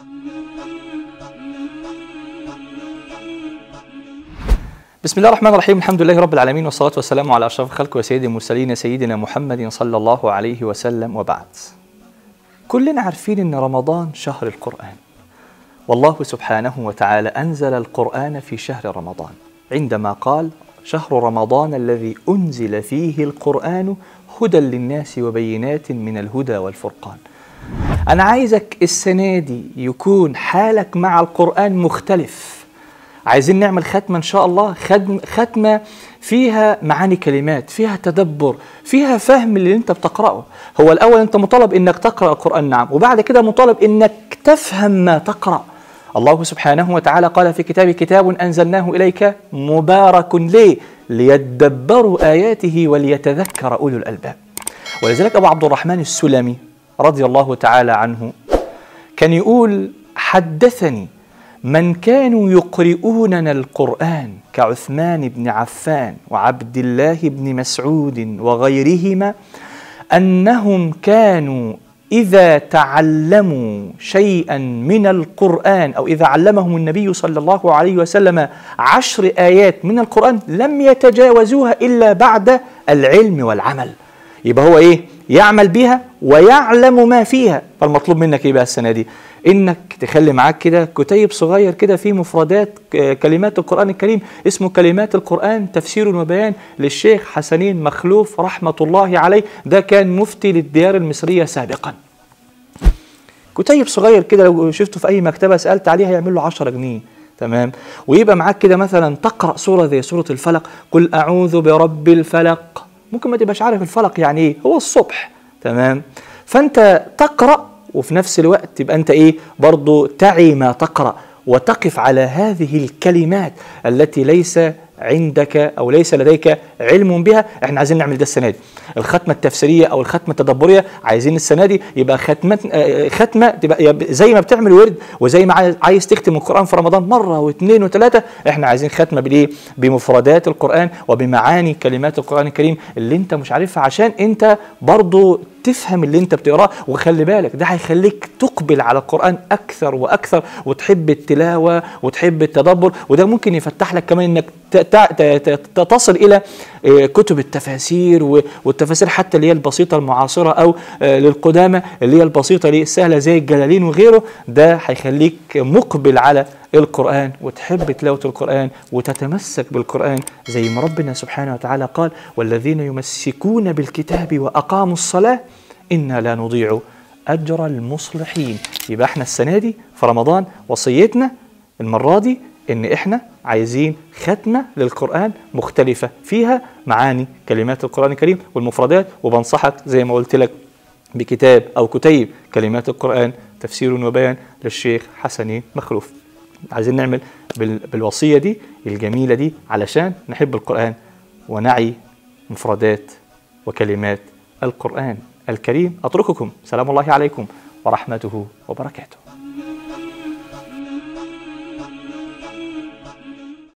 بسم الله الرحمن الرحيم الحمد لله رب العالمين والصلاة والسلام على أشرف الخلق وسيد المرسلين سيدنا محمد صلى الله عليه وسلم وبعد كلنا عارفين أن رمضان شهر القرآن والله سبحانه وتعالى أنزل القرآن في شهر رمضان عندما قال شهر رمضان الذي أنزل فيه القرآن هدى للناس وبينات من الهدى والفرقان أنا عايزك السنة دي يكون حالك مع القرآن مختلف عايزين نعمل ختمة إن شاء الله ختم ختمة فيها معاني كلمات فيها تدبر فيها فهم اللي انت بتقرأه هو الأول انت مطالب انك تقرأ القرآن نعم وبعد كده مطالب انك تفهم ما تقرأ الله سبحانه وتعالى قال في كتابه كتاب أنزلناه إليك مبارك ليه ليدبروا آياته وليتذكر أولو الألباب ولذلك أبو عبد الرحمن السلمي رضي الله تعالى عنه كان يقول حدثني من كانوا يقرؤوننا القرآن كعثمان بن عفان وعبد الله بن مسعود وغيرهما أنهم كانوا إذا تعلموا شيئا من القرآن أو إذا علمهم النبي صلى الله عليه وسلم عشر آيات من القرآن لم يتجاوزوها إلا بعد العلم والعمل يبقى هو إيه؟ يعمل بها ويعلم ما فيها فالمطلوب منك إيه بقى السنة دي؟ انك تخلي معاك كده كتيب صغير كده فيه مفردات كلمات القران الكريم اسمه كلمات القران تفسير وبيان للشيخ حسنين مخلوف رحمه الله عليه ده كان مفتي للديار المصريه سابقا كتيب صغير كده لو شفته في اي مكتبه سالت عليه هيعمل له 10 جنيه تمام ويبقى معاك كده مثلا تقرا سوره زي سوره الفلق قل اعوذ برب الفلق ممكن ما تبقاش عارف الفلق يعني ايه هو الصبح تمام فانت تقرا وفي نفس الوقت تبقى انت ايه برضو تعي ما تقرا وتقف على هذه الكلمات التي ليس عندك او ليس لديك علم بها احنا عايزين نعمل ده السنه دي الختمه التفسيريه او الختمه التدبريه عايزين السنه دي يبقى ختمه ختمه تبقى زي ما بتعمل ورد وزي ما عايز تختم القران في رمضان مره واثنين وثلاثه احنا عايزين ختمه بالايه بمفردات القران وبمعاني كلمات القران الكريم اللي انت مش عارفها عشان انت برضو تفهم اللي انت بتقراه وخلي بالك ده هيخليك تقبل على القران اكثر واكثر وتحب التلاوه وتحب التدبر وده ممكن يفتح لك كمان انك تصل الى كتب التفاسير والتفاسير حتى اللي هي البسيطه المعاصره او للقدامى اللي هي البسيطه اللي السهله زي الجلالين وغيره ده هيخليك مقبل على القرآن وتحب تلاوة القرآن وتتمسك بالقرآن زي ما ربنا سبحانه وتعالى قال والذين يمسكون بالكتاب وأقاموا الصلاة إنا لا نضيع أجر المصلحين يبقى احنا السنة دي في رمضان وصيتنا المرة دي إن احنا عايزين ختمة للقرآن مختلفة فيها معاني كلمات القرآن الكريم والمفردات وبنصحك زي ما قلت لك بكتاب أو كتيب كلمات القرآن تفسير وبيان للشيخ حسنين مخلوف عايزين نعمل بالوصية دي الجميلة دي علشان نحب القرآن ونعي مفردات وكلمات القرآن الكريم أترككم سلام الله عليكم ورحمته وبركاته